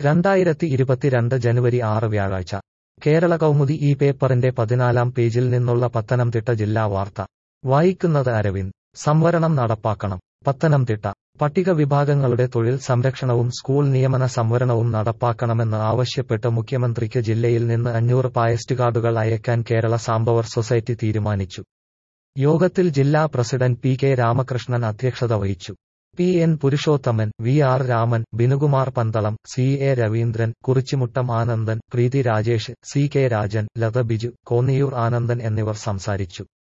രണ്ടായിരത്തി ഇരുപത്തിരണ്ട് ജനുവരി ആറ് വ്യാഴാഴ്ച കേരള കൗമുദി ഈ പേപ്പറിന്റെ പതിനാലാം പേജിൽ നിന്നുള്ള പത്തനംതിട്ട ജില്ലാ വാർത്ത വായിക്കുന്നത് അരവിന്ദ് സംവരണം നടപ്പാക്കണം പത്തനംതിട്ട പട്ടിക വിഭാഗങ്ങളുടെ തൊഴിൽ സംരക്ഷണവും സ്കൂൾ നിയമന സംവരണവും നടപ്പാക്കണമെന്ന് ആവശ്യപ്പെട്ട് മുഖ്യമന്ത്രിക്ക് ജില്ലയിൽ നിന്ന് അഞ്ഞൂറ് പായസ്റ്റ് കാർഡുകൾ അയക്കാൻ കേരള സാംബവർ സൊസൈറ്റി തീരുമാനിച്ചു യോഗത്തിൽ ജില്ലാ പ്രസിഡന്റ് പി കെ രാമകൃഷ്ണൻ അധ്യക്ഷത വഹിച്ചു P N Purushothaman V R Raman Binukumar Pandalam C A Raveendran Kurichimuttam Anandan Preethi Rajesh C K Rajan Latha Biju Konniyoor Anandan എന്നിവർ സംസാരിച്ചു